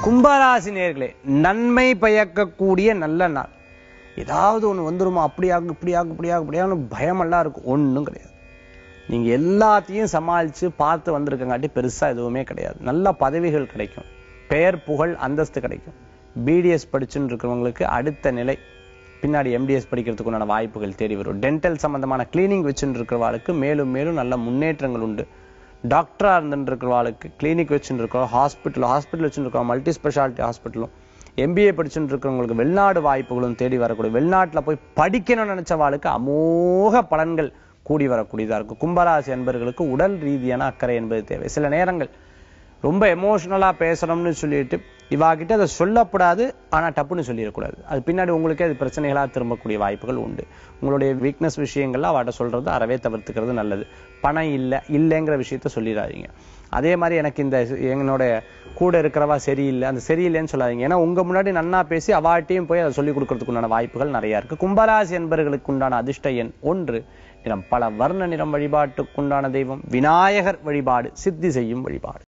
கும்பராசி நேர்களே நன்மை பயக்கக்கூடிய நல்ல நாள் ஏதாவது ஒன்று வந்துருமா அப்படியாகும் இப்படியாகும் இப்படியாகும் இப்படியாகும் பயமெல்லாம் இருக்கும் ஒன்றும் கிடையாது நீங்க எல்லாத்தையும் சமாளிச்சு பார்த்து வந்திருக்கங்காட்டி பெருசா எதுவுமே கிடையாது நல்ல பதவிகள் கிடைக்கும் பெயர் புகழ் அந்தஸ்து கிடைக்கும் பிடிஎஸ் படிச்சுன்னு இருக்கிறவங்களுக்கு அடுத்த நிலை பின்னாடி எம்டிஎஸ் படிக்கிறதுக்கு உண்டான வாய்ப்புகள் தேடி வரும் டென்டல் சம்பந்தமான கிளீனிங் வச்சுட்டு இருக்கிறவாளுக்கு மேலும் மேலும் நல்ல முன்னேற்றங்கள் உண்டு டாக்டரா இருந்துட்டு இருக்கிறவாளுக்கு கிளினிக் வச்சுட்டு இருக்கிறோம் ஹாஸ்பிட்டல் ஹாஸ்பிட்டல் வச்சுட்டு இருக்கோம் மல்டி ஸ்பெஷாலிட்டி ஹாஸ்பிட்டலும் எம்பிஏ படிச்சுட்டு இருக்கிறவங்களுக்கு வெளிநாடு வாய்ப்புகளும் தேடி வரக்கூடிய வெளிநாட்டுல போய் படிக்கணும்னு நினைச்சவாளுக்கு அமோக பலன்கள் கூடி வரக்கூடியதா இருக்கும் கும்பராசி அன்பர்களுக்கு உடல் ரீதியான அக்கறை என்பது தேவை சில நேரங்கள் ரொம்ப எமோஷனலா பேசணும்னு சொல்லிட்டு இவா கிட்ட அதை சொல்லக்கூடாது ஆனா டப்புன்னு சொல்லிடக்கூடாது அது பின்னாடி உங்களுக்கே அது பிரச்சனைகளா திரும்பக்கூடிய வாய்ப்புகள் உண்டு உங்களுடைய வீக்னஸ் விஷயங்கள்ல அவட்ட சொல்றது அறவே தவிர்த்துக்கிறது நல்லது பணம் இல்லை இல்லைங்கிற விஷயத்த சொல்லிடாதீங்க அதே மாதிரி எனக்கு இந்த என்னோட கூட இருக்கிறவா சரியில்லை அந்த சரியில்லைன்னு சொல்லாதீங்க ஏன்னா உங்க முன்னாடி நன்னா பேசி அவாட்டையும் போய் அதை சொல்லிக் கொடுக்கறதுக்கு உண்டான வாய்ப்புகள் நிறைய இருக்கு கும்பராசி என்பர்களுக்கு உண்டான அதிர்ஷ்ட எண் ஒன்று நிறம் பல வர்ண நிறம் வழிபாட்டுக்குண்டான தெய்வம் விநாயகர் வழிபாடு சித்தி செய்யும் வழிபாடு